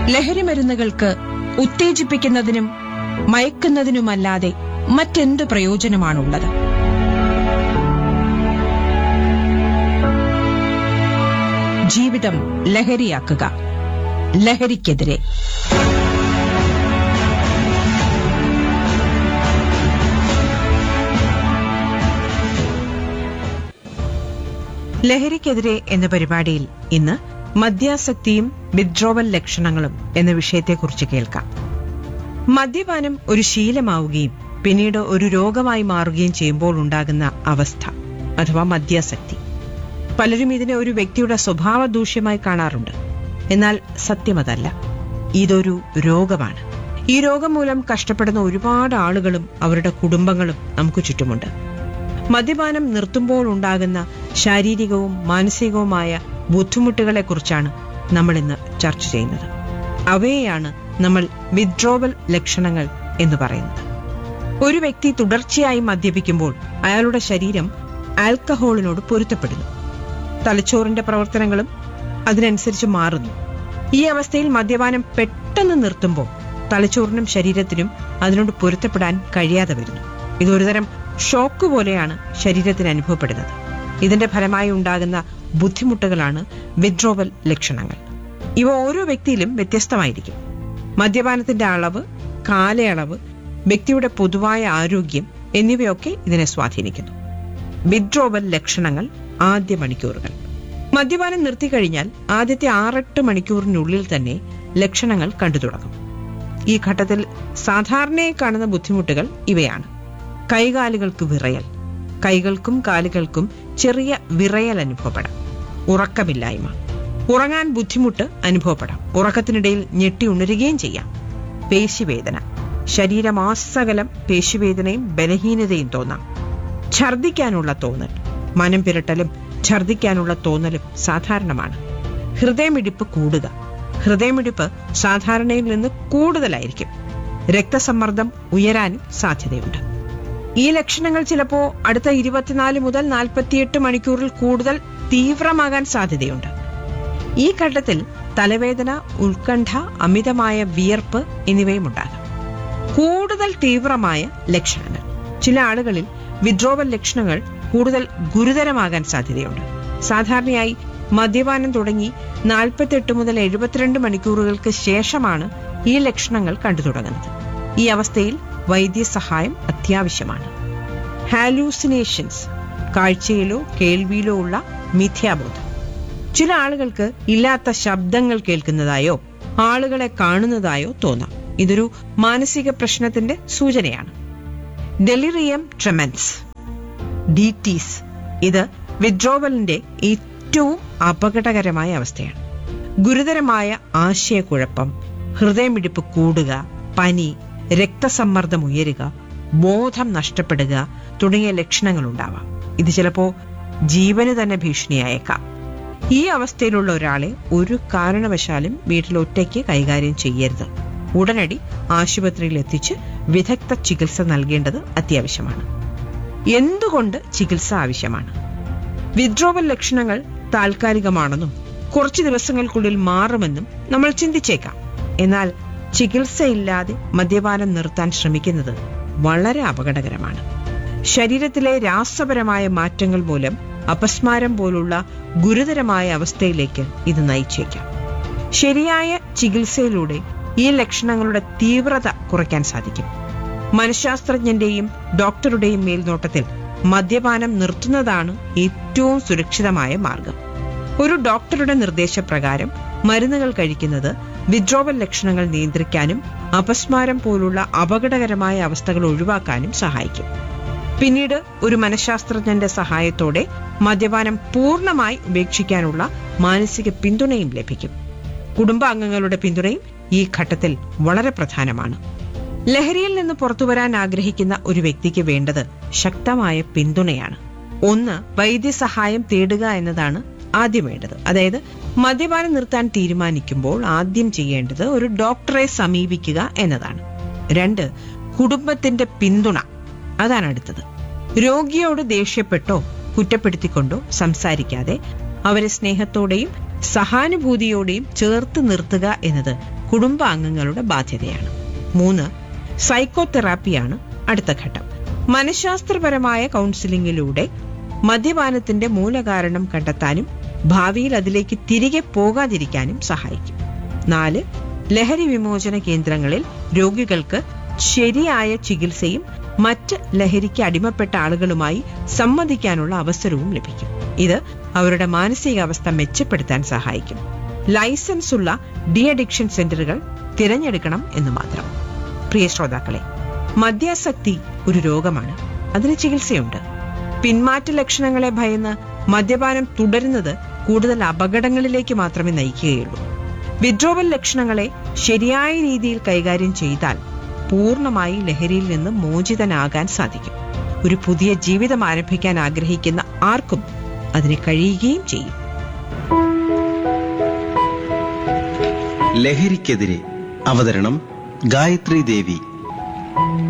ലഹരി മരുന്നുകൾക്ക് ഉത്തേജിപ്പിക്കുന്നതിനും മയക്കുന്നതിനുമല്ലാതെ മറ്റെന്ത് പ്രയോജനമാണുള്ളത് ജീവിതം ലഹരിയാക്കുക ലഹരിക്കെതിരെ ലഹരിക്കെതിരെ എന്ന പരിപാടിയിൽ ഇന്ന് മദ്യാസക്തിയും വിഡ്രോവൽ ലക്ഷണങ്ങളും എന്ന വിഷയത്തെക്കുറിച്ച് കേൾക്കാം മദ്യപാനം ഒരു ശീലമാവുകയും പിന്നീട് ഒരു രോഗമായി മാറുകയും ചെയ്യുമ്പോൾ ഉണ്ടാകുന്ന അവസ്ഥ അഥവാ മദ്യാസക്തി പലരും ഇതിനെ ഒരു വ്യക്തിയുടെ സ്വഭാവ ദൂഷ്യമായി കാണാറുണ്ട് എന്നാൽ സത്യമതല്ല ഇതൊരു രോഗമാണ് ഈ രോഗം മൂലം കഷ്ടപ്പെടുന്ന ഒരുപാട് ആളുകളും അവരുടെ കുടുംബങ്ങളും നമുക്ക് ചുറ്റുമുണ്ട് മദ്യപാനം നിർത്തുമ്പോൾ ഉണ്ടാകുന്ന ശാരീരികവും മാനസികവുമായ ബുദ്ധിമുട്ടുകളെക്കുറിച്ചാണ് നമ്മൾ ഇന്ന് ചർച്ച ചെയ്യുന്നത് അവയെയാണ് നമ്മൾ വിഡ്രോവൽ ലക്ഷണങ്ങൾ എന്ന് പറയുന്നത് ഒരു വ്യക്തി തുടർച്ചയായി മദ്യപിക്കുമ്പോൾ അയാളുടെ ശരീരം ആൽക്കഹോളിനോട് പൊരുത്തപ്പെടുന്നു തലച്ചോറിന്റെ പ്രവർത്തനങ്ങളും അതിനനുസരിച്ച് മാറുന്നു ഈ അവസ്ഥയിൽ മദ്യപാനം പെട്ടെന്ന് നിർത്തുമ്പോൾ തലച്ചോറിനും ശരീരത്തിനും അതിനോട് പൊരുത്തപ്പെടാൻ കഴിയാതെ വരുന്നു ഇതൊരുതരം ഷോക്ക് പോലെയാണ് ശരീരത്തിന് അനുഭവപ്പെടുന്നത് ഇതിന്റെ ഫലമായി ഉണ്ടാകുന്ന ബുദ്ധിമുട്ടുകളാണ് വിഡ്രോവൽ ലക്ഷണങ്ങൾ ഇവ ഓരോ വ്യക്തിയിലും വ്യത്യസ്തമായിരിക്കും മദ്യപാനത്തിന്റെ അളവ് കാലയളവ് വ്യക്തിയുടെ പൊതുവായ ആരോഗ്യം എന്നിവയൊക്കെ ഇതിനെ സ്വാധീനിക്കുന്നു വിഡ്രോവൽ ലക്ഷണങ്ങൾ ആദ്യ മണിക്കൂറുകൾ മദ്യപാനം നിർത്തിക്കഴിഞ്ഞാൽ ആദ്യത്തെ ആറെട്ട് മണിക്കൂറിനുള്ളിൽ തന്നെ ലക്ഷണങ്ങൾ കണ്ടു തുടങ്ങും ഈ ഘട്ടത്തിൽ സാധാരണയായി കാണുന്ന ബുദ്ധിമുട്ടുകൾ ഇവയാണ് കൈകാലുകൾക്ക് വിറയൽ കൈകൾക്കും കാലുകൾക്കും ചെറിയ വിറയൽ അനുഭവപ്പെടാം ഉറക്കമില്ലായ്മ ഉറങ്ങാൻ ബുദ്ധിമുട്ട് അനുഭവപ്പെടാം ഉറക്കത്തിനിടയിൽ ഞെട്ടി ഉണരുകയും ചെയ്യാം പേശിവേദന ശരീരമാസകലം പേശിവേദനയും ബലഹീനതയും തോന്നാം ഛർദിക്കാനുള്ള തോന്നൽ മനം പിരട്ടലും ഛർദിക്കാനുള്ള തോന്നലും സാധാരണമാണ് ഹൃദയമിടിപ്പ് കൂടുക ഹൃദയമിടിപ്പ് സാധാരണയിൽ നിന്ന് കൂടുതലായിരിക്കും രക്തസമ്മർദ്ദം ഉയരാനും സാധ്യതയുണ്ട് ഈ ലക്ഷണങ്ങൾ ചിലപ്പോ അടുത്ത ഇരുപത്തിനാല് മുതൽ നാൽപ്പത്തിയെട്ട് മണിക്കൂറിൽ കൂടുതൽ തീവ്രമാകാൻ സാധ്യതയുണ്ട് ഈ ഘട്ടത്തിൽ തലവേദന ഉത്കണ്ഠ അമിതമായ വിയർപ്പ് എന്നിവയും ഉണ്ടാകാം കൂടുതൽ തീവ്രമായ ലക്ഷണങ്ങൾ ചില ആളുകളിൽ വിഡ്രോവൽ ലക്ഷണങ്ങൾ കൂടുതൽ ഗുരുതരമാകാൻ സാധ്യതയുണ്ട് സാധാരണയായി മദ്യപാനം തുടങ്ങി നാൽപ്പത്തെട്ട് മുതൽ എഴുപത്തിരണ്ട് മണിക്കൂറുകൾക്ക് ശേഷമാണ് ഈ ലക്ഷണങ്ങൾ കണ്ടു തുടങ്ങുന്നത് ഈ അവസ്ഥയിൽ വൈദ്യസഹായം അത്യാവശ്യമാണ് ഹാലൂസിനേഷൻസ് കാഴ്ചയിലോ കേൾവിയിലോ ഉള്ള മിഥ്യാബോധം ചില ആളുകൾക്ക് ഇല്ലാത്ത ശബ്ദങ്ങൾ കേൾക്കുന്നതായോ ആളുകളെ കാണുന്നതായോ തോന്നാം ഇതൊരു മാനസിക പ്രശ്നത്തിന്റെ സൂചനയാണ് ഡെലിറിയം ട്രെമൻസ് ഡി ടീസ് ഇത് വിഡ്രോവലിന്റെ ഏറ്റവും അപകടകരമായ അവസ്ഥയാണ് ഗുരുതരമായ ആശയക്കുഴപ്പം ഹൃദയമിടിപ്പ് കൂടുക പനി രക്തസമ്മർദ്ദം ഉയരുക ബോധം നഷ്ടപ്പെടുക തുടങ്ങിയ ലക്ഷണങ്ങൾ ഉണ്ടാവാം ഇത് ചിലപ്പോ ജീവന് തന്നെ ഭീഷണിയായേക്കാം ഈ അവസ്ഥയിലുള്ള ഒരാളെ ഒരു കാരണവശാലും വീട്ടിൽ ഒറ്റയ്ക്ക് കൈകാര്യം ചെയ്യരുത് ഉടനടി ആശുപത്രിയിൽ എത്തിച്ച് വിദഗ്ധ ചികിത്സ നൽകേണ്ടത് അത്യാവശ്യമാണ് എന്തുകൊണ്ട് ചികിത്സ ആവശ്യമാണ് വിഡ്രോവൽ ലക്ഷണങ്ങൾ താൽക്കാലികമാണെന്നും കുറച്ചു ദിവസങ്ങൾക്കുള്ളിൽ മാറുമെന്നും നമ്മൾ ചിന്തിച്ചേക്കാം എന്നാൽ ചികിത്സയില്ലാതെ മദ്യപാനം നിർത്താൻ ശ്രമിക്കുന്നത് വളരെ അപകടകരമാണ് ശരീരത്തിലെ രാസപരമായ മാറ്റങ്ങൾ മൂലം അപസ്മാരം പോലുള്ള ഗുരുതരമായ അവസ്ഥയിലേക്ക് ഇത് നയിച്ചേക്കാം ശരിയായ ചികിത്സയിലൂടെ ഈ ലക്ഷണങ്ങളുടെ തീവ്രത കുറയ്ക്കാൻ സാധിക്കും മനഃശാസ്ത്രജ്ഞന്റെയും ഡോക്ടറുടെയും മേൽനോട്ടത്തിൽ മദ്യപാനം നിർത്തുന്നതാണ് ഏറ്റവും സുരക്ഷിതമായ മാർഗം ഒരു ഡോക്ടറുടെ നിർദ്ദേശപ്രകാരം മരുന്നുകൾ കഴിക്കുന്നത് വിഡ്രോവൽ ലക്ഷണങ്ങൾ നിയന്ത്രിക്കാനും അപസ്മാരം പോലുള്ള അപകടകരമായ അവസ്ഥകൾ ഒഴിവാക്കാനും സഹായിക്കും പിന്നീട് ഒരു മനഃശാസ്ത്രജ്ഞന്റെ സഹായത്തോടെ മദ്യപാനം പൂർണ്ണമായി ഉപേക്ഷിക്കാനുള്ള മാനസിക പിന്തുണയും ലഭിക്കും കുടുംബാംഗങ്ങളുടെ പിന്തുണയും ഈ ഘട്ടത്തിൽ വളരെ പ്രധാനമാണ് ലഹരിയിൽ നിന്ന് പുറത്തുവരാൻ ആഗ്രഹിക്കുന്ന ഒരു വ്യക്തിക്ക് വേണ്ടത് ശക്തമായ പിന്തുണയാണ് ഒന്ന് വൈദ്യസഹായം തേടുക എന്നതാണ് ആദ്യം വേണ്ടത് അതായത് മദ്യപാനം നിർത്താൻ തീരുമാനിക്കുമ്പോൾ ആദ്യം ചെയ്യേണ്ടത് ഒരു ഡോക്ടറെ സമീപിക്കുക എന്നതാണ് രണ്ട് കുടുംബത്തിന്റെ പിന്തുണ അതാണ് അടുത്തത് രോഗിയോട് ദേഷ്യപ്പെട്ടോ കുറ്റപ്പെടുത്തിക്കൊണ്ടോ സംസാരിക്കാതെ അവരെ സ്നേഹത്തോടെയും സഹാനുഭൂതിയോടെയും ചേർത്ത് നിർത്തുക എന്നത് കുടുംബാംഗങ്ങളുടെ ബാധ്യതയാണ് മൂന്ന് സൈക്കോതെറാപ്പിയാണ് അടുത്ത ഘട്ടം മനഃശാസ്ത്രപരമായ കൗൺസിലിംഗിലൂടെ മദ്യപാനത്തിന്റെ മൂലകാരണം കണ്ടെത്താനും ഭാവിയിൽ അതിലേക്ക് തിരികെ പോകാതിരിക്കാനും സഹായിക്കും നാല് ലഹരി വിമോചന കേന്ദ്രങ്ങളിൽ രോഗികൾക്ക് ശരിയായ ചികിത്സയും മറ്റ് ലഹരിക്ക് അടിമപ്പെട്ട ആളുകളുമായി സംവദിക്കാനുള്ള അവസരവും ലഭിക്കും ഇത് അവരുടെ മാനസികാവസ്ഥ മെച്ചപ്പെടുത്താൻ സഹായിക്കും ലൈസൻസ് ഉള്ള ഡി അഡിക്ഷൻ സെന്ററുകൾ തിരഞ്ഞെടുക്കണം എന്ന് മാത്രം പ്രിയ ശ്രോതാക്കളെ മദ്യാസക്തി ഒരു രോഗമാണ് അതിന് ചികിത്സയുണ്ട് പിന്മാറ്റ ലക്ഷണങ്ങളെ ഭയന്ന് മദ്യപാനം തുടരുന്നത് കൂടുതൽ അപകടങ്ങളിലേക്ക് മാത്രമേ നയിക്കുകയുള്ളൂ വിഡ്രോവൽ ലക്ഷണങ്ങളെ ശരിയായ രീതിയിൽ കൈകാര്യം ചെയ്താൽ പൂർണ്ണമായി ലഹരിയിൽ നിന്ന് മോചിതനാകാൻ സാധിക്കും ഒരു പുതിയ ജീവിതം ആരംഭിക്കാൻ ആഗ്രഹിക്കുന്ന ആർക്കും അതിന് കഴിയുകയും ചെയ്യും ലഹരിക്കെതിരെ അവതരണം ഗായത്രി ദേവി